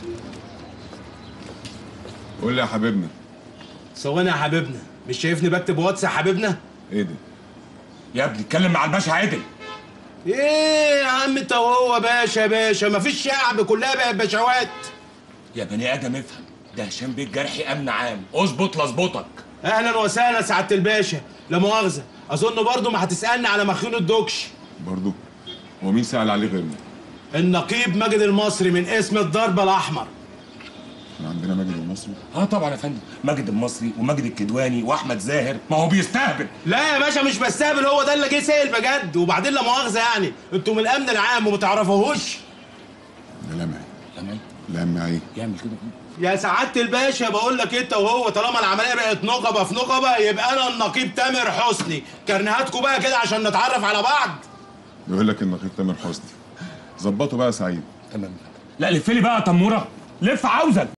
قول لي يا حبيبنا ثواني يا حبيبنا مش شايفني بكتب واتس يا حبيبنا ايه ده يا ابني اتكلم مع الباشا عدل ايه يا عم انت وهو باشا باشا مفيش شعب كلها بقت باشوات يا بني ادم افهم ده هشام بيه جرحي امن عام اظبط لاظبطك اهلا وسهلا سعاده الباشا لا مؤاخذه اظن برضو ما هتسالني على مخيون الدوكش برضو هو مين سأل عليه غيرنا النقيب ماجد المصري من اسم الضربه الاحمر احنا عندنا ماجد المصري اه طبعا يا فندم ماجد المصري وماجد الكدواني واحمد زاهر ما هو بيستهبل لا يا باشا مش بستهبل هو ده اللي جه سائل بجد وبعدين لا مؤاخذه يعني انتوا من الامن العام وما تعرفوهوش ده لمعي تمام لمعي ايه يعمل كده يا سعاده الباشا بقول لك انت وهو طالما العمليه بقت نقبه في نقبه يبقى انا النقيب تامر حسني كرنيهاتكم بقى كده عشان نتعرف على بعض بيقول لك النقيب تامر حسني ظبطه بقى يا سعيد تمام لا لف لي بقى يا تموره لف عاوزك